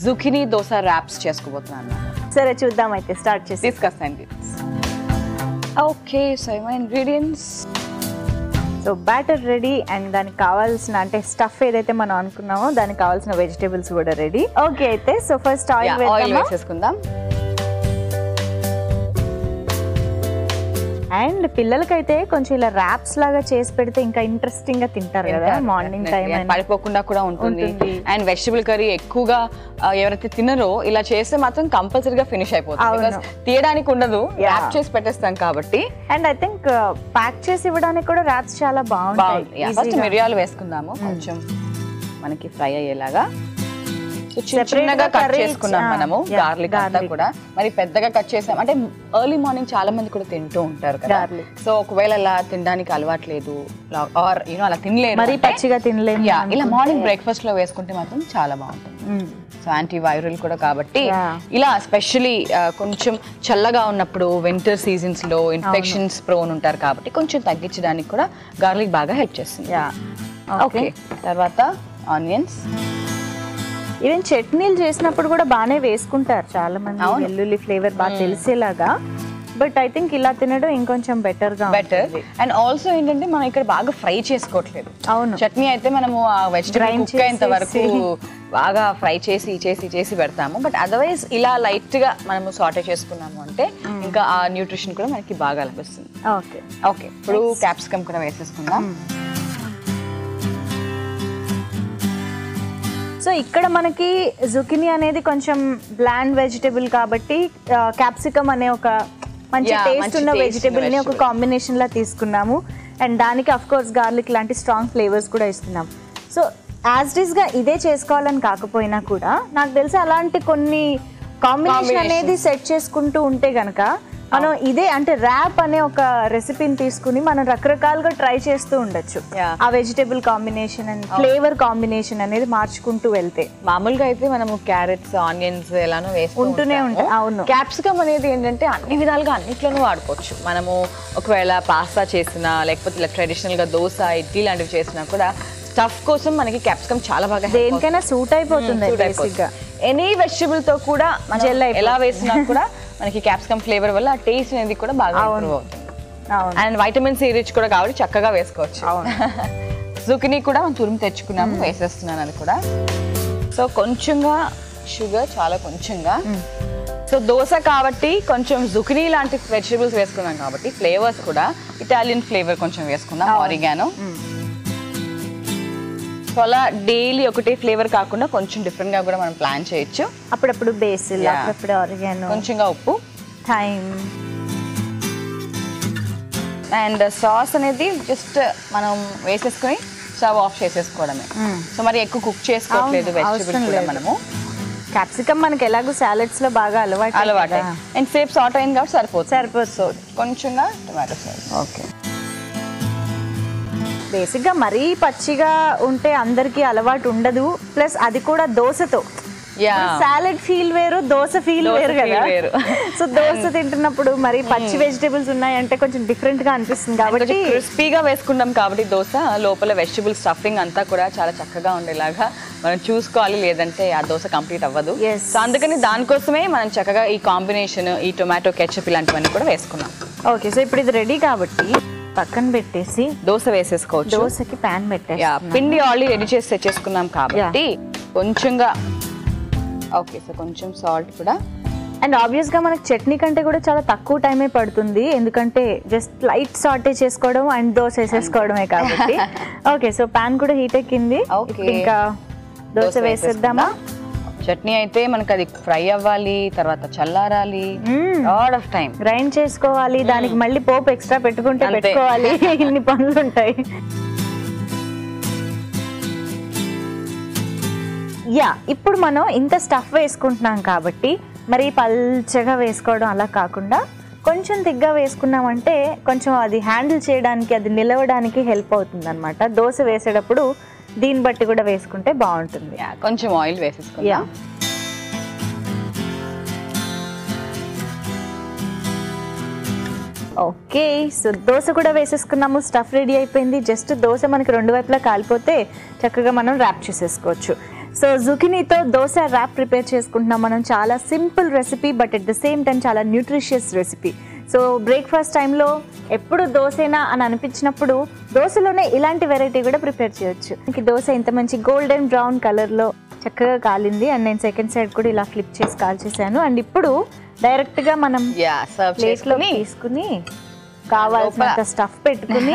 Zucchini dosa wraps చేసుకోబోతున్నాను సరే చూద్దాం అయితే స్టార్ట్ చేసి తీసుకొస్తాను okay so my ingredients so batter ready and దానికి కావాల్సిన అంటే స్టఫ్ ఏదైతే మనం అనుకున్నామో దానికి కావాల్సిన వెజిటేబుల్స్ కూడా రెడీ ఓకే అయితే సో ఫస్ట్ ఆయిల్ ఆయిల్ వేద్దామా వేసేసుకుందాం అండ్ పిల్లలకైతే కొంచెం ఇలా ర్యాప్స్ లాగా చేసి పెడితే ఇంకా ఇంట్రెస్టింగ్ గా తింటారు కదా మార్నింగ్ టైం Definitely. పడిపోకుండా కూడా ఉంటుంది ఉంటుంది. అండ్ వెజిటబుల్ కర్రీ ఎక్కువగా ఆ, ఎవరైతే తినరో ఇలా చేస్తే మాత్రం కంపల్సరీగా ఫినిష్ అయిపోతుంది అవును. Because తీయడానికి ఉండదు Yeah. ర్యాప్ చేసి పెట్టేస్తాం కాబట్టి అండ్ ఐ థింక్ ప్యాక్ చేసి ఇవ్వడానికి కూడా ర్యాప్స్ చాలా బాగుంది బాగుంటాయి ఫస్ట్ Easy గా. మిరియాలు వేసుకుందాము కొంచెం మనకి ఫ్రై అయ్యేలాగా So, చిన్న Separate చిన్నగా గా కట్ curry చేసుకున్నాం ఆ, మనము yeah, గార్లిక్ అంతా garlic. కూడా మరి పెద్దగా కట్ చేసాం అంటే ఎర్లీ మార్నింగ్ చాలా మంది కూడా తింటూ ఉంటారు కదా Garlic. సో ఒకవేళ అలా తినడానికి అలవాట్లేదు ఆర్ యూనో అలా తినలేదు మరీ అంటే, పచ్చిగా తినలేము yeah, ఇలా అనుకుంటే- మార్నింగ్ బ్రేక్ఫాస్ట్ లో వేసుకుంటే మాత్రం చాలా బాగుంటుంది మ్మ్. సో యాంటీ వైరల్ కూడా కాబట్టి Yeah. ఇలా స్పెషలీ కొంచెం చల్లగా ఉన్నప్పుడు వింటర్ సీజన్స్ లో ఇన్ఫెక్షన్స్ ప్రోన్ ఉంటారు కాబట్టి కొంచెం తగ్గించడానికి కూడా గార్లిక్ బాగా హెల్ప్ చేస్తుంది యా ఓకే తర్వాత ఆనియన్స్ ఈవెన్ చట్నీలు చేసినప్పుడు కూడా బాగానే వేసుకుంటారు చాలా మంది అవును. వెల్లుల్లి ఫ్లేవర్ బాగా తెలిసేలాగా బట్ ఐ థింక్ ఇలా తినడం ఇంకొంచెం బెటర్ గా బెటర్ ఉంటుంది. అండ్ ఆల్సో ఏంటంటే మనం ఇక్కడ బాగా ఫ్రై చేసుకోవట్లేదు అవును చట్నీ అయితే మనము ఆ వెజిటబుల్ Grind కుక్ అయ్యేంత వరకు చేసేసి. బాగా ఫ్రై చేసి చేసి చేసి పెడతాము బట్ అదర్వైజ్ ఇలా లైట్ గా మనము సాటే చేసుకున్నాము అంటే ఇంకా ఆ న్యూట్రిషన్ కూడా మనకి బాగా లభిస్తుంది ఓకే ఓకే ఇప్పుడు క్యాప్సికమ్ కూడా వేసేసుకుందాం సో ఇక్కడ మనకి జుకినీ అనేది కొంచెం బ్లాండ్ వెజిటబుల్ కాబట్టి క్యాప్సికమ్ అనే ఒక మంచి Yeah, టేస్ట్ మంచి ఉన్న taste వెజిటబుల్ ఉన్న ని ఒక vegetable. కాంబినేషన్ లా తీసుకున్నాము అండ్ దానికి అఫ్ కోర్స్ గార్లిక్ లాంటి స్ట్రాంగ్ ఫ్లేవర్స్ కూడా ఇస్తున్నాం సో యాజ్ ఇట్ గా ఇదే చేసుకోవాలని కాకపోయినా కూడా నాకు తెలిసి అలాంటి కొన్ని కాంబినేషన్ అనేది సెట్ చేసుకుంటూ ఉంటే గనక మనం ఇదే అంటే ర్యాప్ అనే ఒక రెసిపీని తీసుకుని మనం రకరకాలుగా ట్రై చేస్తూ ఉండొచ్చు Yeah. ఆ vegetable combination and flavour combination అనేది మార్చుకుంటూ వెళ్తే మామూలుగా అయితే మనము క్యారెట్స్ ఆనియన్స్ ఎలానో వేస్తూ ఉంటూనే ఉంటాయి, అవును. క్యాప్సికమ్ అనేది ఏంటంటే అన్ని విధాలుగా అన్నిట్లోనూ వాడుకోవచ్చు మనము ఒకవేళ పాస్తా చేసినా లేకపోతే ఇలా ట్రెడిషనల్ గా దోశ ఇడ్లీ లాంటివి చేసినా కూడా స్టఫ్ కోసం మనకి క్యాప్సికమ్ చాలా బాగా help అవుతుంది. దేనికైనా సూట్ అయిపోతుంది Suit బేసిక్ గా అయిపోతుంది. ఎనీ వెజిటబుల్ తో కూడా మనం Gel అయిపోతుంది. ఎలా వేసినా కూడా మనకి క్యాప్సికమ్ ఫ్లేవర్ వల్ల టేస్ట్ అనేది కూడా బాగా అవును. ఇంప్రూవ్ అవుతుంది అవును అండ్ వైటమిన్ సి రిచ్ కూడా కాబట్టి చక్కగా వేసుకోవచ్చు అవును. జుకినీ కూడా మనం తురిమి తెచ్చుకున్నాము వేసేస్తున్నాను అది కూడా సో కొంచెంగా షుగర్ చాలా కొంచెంగా సో దోశ కాబట్టి కొంచెం జుకినీ లాంటి వెజిటబుల్స్ వేసుకున్నాం కాబట్టి ఫ్లేవర్స్ కూడా ఇటాలియన్ ఫ్లేవర్ కొంచెం వేసుకుందాం ఆరిగానో సో అలా డైలీ ఒకటే ఫ్లేవర్ కాకుండా కొంచెం డిఫరెంట్ గా కూడా మనం ప్లాన్ చేయొచ్చు అప్పుడప్పుడు బేసిల్ Yeah. అప్పుడప్పుడు ఆరిగాను కొంచెంగా ఉప్పు థైమ్ అండ్ సాస్ అనేది జస్ట్ మనం వేసేసుకొని స్టవ్ ఆఫ్ చేసేసుకోవడమే సో మరి ఎక్కువ కుక్ చేసుకోవట్లేదు అవును, అవసరం వెజిటబుల్స్ కూడా లేదు. మనము క్యాప్సికమ్ మనకి ఎలాగో సాలెడ్స్ లో బాగా అలవాటు అలవాటు అండ్ సేఫ్ సాట్ అయింది కాబట్టి సరిపోతుంది సరిపోతుంది. సో కొంచెంగా టొమాటో సాస్ ఓకే బేసిక్ గా మరీ పచ్చిగా ఉంటే అందరికి అలవాటు ఉండదు ప్లస్ అది కూడా దోశతో యా సాలెడ్ ఫీల్ వేరు దోశ ఫీల్ దోశ వేరు feel కదా వేరు. సో దోశ తింటున్నప్పుడు మరి పచ్చి వెజిటేబుల్స్ ఉన్నాయంటే కొంచెం డిఫరెంట్ గా అనిపిస్తుంది కాబట్టి క్రిస్పీగా వేసుకున్నాం కాబట్టి దోశ లోపల వెజిటబుల్ స్టఫింగ్ అంతా కూడా చాలా చక్కగా ఉండేలాగా మనం చూసుకోవాలి లేదంటే ఆ దోశ కంప్లీట్ అవ్వదు Yes. సో అందుకని దానికోసమే మనం చక్కగా ఈ కాంబినేషన్ ఈ టొమాటో కెచప్ ఇలాంటివన్నీ కూడా వేసుకున్నాం ఓకే సో ఇప్పుడు ఇది రెడీ కాబట్టి పక్కన పెట్టేసి దోశ వేసేసుకోవచ్చు దోశకి ప్యాన్ పెట్టేసి యా పిండి ఆల్రెడీ రెడీ చేసి తెచ్చేసుకున్నాం కాబట్టి కొంచెంగా ఓకే సో కొంచెం సాల్ట్ కూడా అండ్ ఆబ్వియస్ గా మనకి చట్నీ కంటే కూడా చాలా తక్కువ టైమే పడుతుంది ఎందుకంటే జస్ట్ లైట్ సాటే చేసుకోవడం అండ్ దోశ వేసేసుకోవడమే కాబట్టి ఓకే సో పాన్ కూడా హీట్ ఎక్కింది Okay. ఇప్పుడు ఇంకా దోశ వేసేద్దామా చట్నీ అయితే మనకి అది ఫ్రై అవ్వాలి తర్వాత చల్లారాలి లాడ్ ఆఫ్ టైం గ్రైండ్ చేసుకోవాలి దానికి మళ్ళీ పోపు ఎక్స్ట్రా పెట్టుకుంటే అంతే. పెట్టుకోవాలి ఇన్ని పనులు ఉంటాయి యా ఇప్పుడు మనం ఇంత స్టఫ్ వేసుకుంటున్నాం కాబట్టి మరి పల్చగా వేసుకోవడం అలా కాకుండా కొంచెం తిగ్గా వేసుకున్నామంటే కొంచెం అది హ్యాండిల్ చేయడానికి అది నిలవడానికి హెల్ప్ అవుతుంది అనమాట దోశ వేసేటప్పుడు దీన్ని బట్టి కూడా వేసుకుంటే బాగుంటుంది కొంచెం ఆయిల్ యా వేసేసుకుందాం ఓకే సో దోశ కూడా వేసేసుకున్నాము స్టఫ్ రెడీ అయిపోయింది జస్ట్ దోశ మనకి రెండు వైపులా కాలిపోతే చక్కగా మనం ర్యాప్ చేసేసుకోవచ్చు సో జుకినీతో దోశ ర్యాప్ ప్రిపేర్ చేసుకుంటున్నాం మనం చాలా simple recipe but at the same time చాలా న్యూట్రిషియస్ రెసిపీ సో బ్రేక్ఫాస్ట్ టైంలో ఎప్పుడు దోశనా అని అనిపించినప్పుడు దోశలోనే ఇలాంటి వెరైటీ కూడా ప్రిపేర్ చేయొచ్చు ఇంక దోశ ఇంత మంచి గోల్డెన్ బ్రౌన్ కలర్లో చక్కగా కాలింది అండ్ నేను సెకండ్ సైడ్ కూడా ఇలా ఫ్లిప్ చేసి కాల్చేసాను అండ్ ఇప్పుడు డైరెక్ట్గా మనం యా సర్వ్ ప్లేట్లో చేసుకుని తీసుకుని కావాల్సినంత లోపల. స్టఫ్ పెట్టుకుని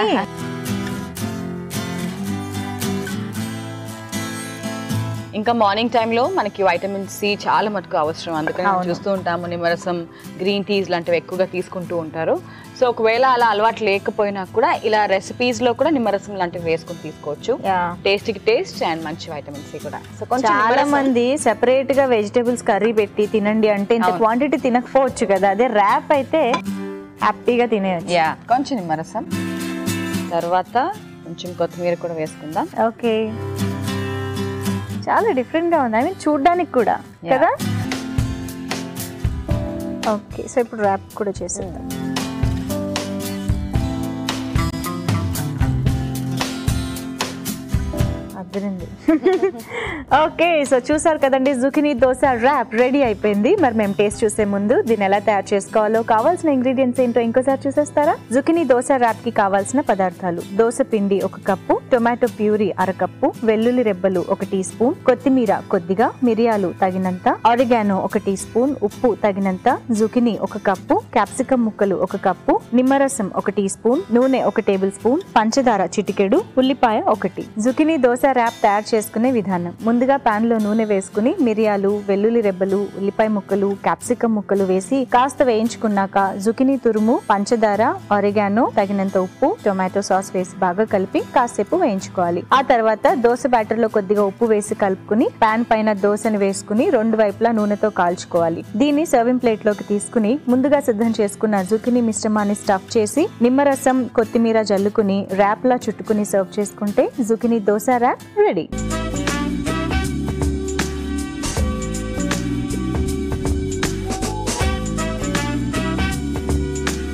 ఇంకా మార్నింగ్ టైంలో మనకి వైటమిన్ సి చాలా మటుకు అవసరం అందుకని మనం అవును. చూస్తూ ఉంటాము నిమ్మరసం గ్రీన్ టీస్ లాంటివి ఎక్కువగా తీసుకుంటూ ఉంటారు సో ఒకవేళ అలా అలవాటు లేకపోయినా కూడా ఇలా recipes లో కూడా నిమ్మరసం లాంటివి వేసుకుని తీసుకోవచ్చు Yeah. టేస్ట్ కి టేస్ట్ అండ్ మంచి వైటమిన్ సి కూడా సో కొంచెం చాలా నిమ్మరసం- మంది సెపరేట్ గా వెజిటేబుల్స్ కర్రీ పెట్టి తినండి అంటే ఇంత అవును. క్వాంటిటీ తినకపోవచ్చు కదా అదే ర్యాప్ అయితే హ్యాపీగా తినేయచ్చు యా కొంచెం నిమ్మరసం తర్వాత కొంచెం కొత్తిమీర కూడా వేసుకుందాం ఓకే చాలా డిఫరెంట్ గా ఉంది ఐ మీన్ చూడడానికి కూడా Yeah. కదా ఓకే సో ఇప్పుడు ర్యాప్ కూడా చేసేద్దాం అద్దరింది ఓకే సో చూసారు కదండి జుకినీ దోశ ర్యాప్ రెడీ అయిపోయింది మరి మేము టేస్ట్ చూసే ముందు దీన్ని ఎలా తయారు చేసుకోవాలో కావాల్సిన ఇంగ్రీడియంట్స్ ఏంటో ఇంకోసారి చూసేస్తారా జుకినీ దోశ ర్యాప్ కి కావాల్సిన పదార్థాలు దోశ పిండి ఒక కప్పు టొమాటో ప్యూరీ అరకప్పు వెల్లుల్లి రెబ్బలు ఒక టీ స్పూన్ కొత్తిమీర కొద్దిగా మిరియాలు తగినంత ఆరిగానో ఒక టీ స్పూన్ ఉప్పు తగినంత జుకినీ ఒక కప్పు క్యాప్సికం ముక్కలు ఒక కప్పు నిమ్మరసం ఒక టీ స్పూన్ నూనె ఒక టేబుల్ స్పూన్ పంచదార చిటికెడు ఉల్లిపాయ ఒకటి జుకినీ దోశ ర్యాప్ తయారు చేసుకునే విధానం ముందుగా పాన్ లో నూనె వేసుకుని మిరియాలు వెల్లుల్లి రెబ్బలు ఉల్లిపాయ ముక్కలు క్యాప్సికం ముక్కలు వేసి కాస్త వేయించుకున్నాక జుకినీ తురుము పంచదార ఆరిగానో తగినంత ఉప్పు టొమాటో సాస్ వేసి బాగా కలిపి కాసేపు వేయించుకోవాలి ఆ తర్వాత దోశ బ్యాటర్ లో కొద్దిగా ఉప్పు వేసి కలుపుకుని పాన్ పైన దోశని వేసుకుని రెండు వైపులా నూనెతో కాల్చుకోవాలి దీన్ని సర్వింగ్ ప్లేట్ లోకి తీసుకుని ముందుగా సిద్ధం చేసుకున్న జుకినీ మిశ్రమాన్ని స్టఫ్ చేసి నిమ్మరసం కొత్తిమీర జల్లుకుని ర్యాప్ లా చుట్టుకుని సర్వ్ చేసుకుంటే జుకినీ దోశ ర్యాప్ రెడీ